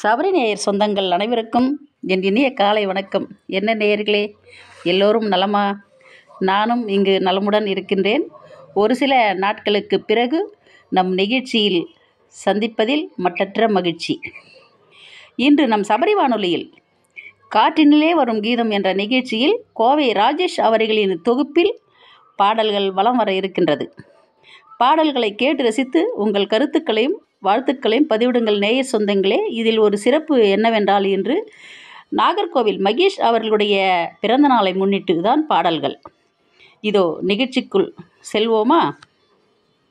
சபரி நேயர் சொந்தங்கள் அனைவருக்கும் என் இனிய காலை வணக்கம் என்ன நேயர்களே எல்லோரும் நலமா நானும் இங்கு நலமுடன் இருக்கின்றேன் ஒரு சில நாட்களுக்கு பிறகு நம் நிகழ்ச்சியில் சந்திப்பதில் மட்டற்ற மகிழ்ச்சி இன்று நம் சபரி வானொலியில் காற்றினிலே வரும் கீதம் என்ற நிகழ்ச்சியில் கோவை ராஜேஷ் அவர்களின் தொகுப்பில் பாடல்கள் வலம் வர இருக்கின்றது பாடல்களை கேட்டு ரசித்து உங்கள் கருத்துக்களையும் வாழ்த்துக்களையும் பதிவிடுங்கள் நேயர் சொந்தங்களே இதில் ஒரு சிறப்பு என்னவென்றால் இன்று நாகர்கோவில் மகேஷ் அவர்களுடைய பிறந்த நாளை முன்னிட்டு தான் பாடல்கள் இதோ நிகழ்ச்சிக்குள் செல்வோமா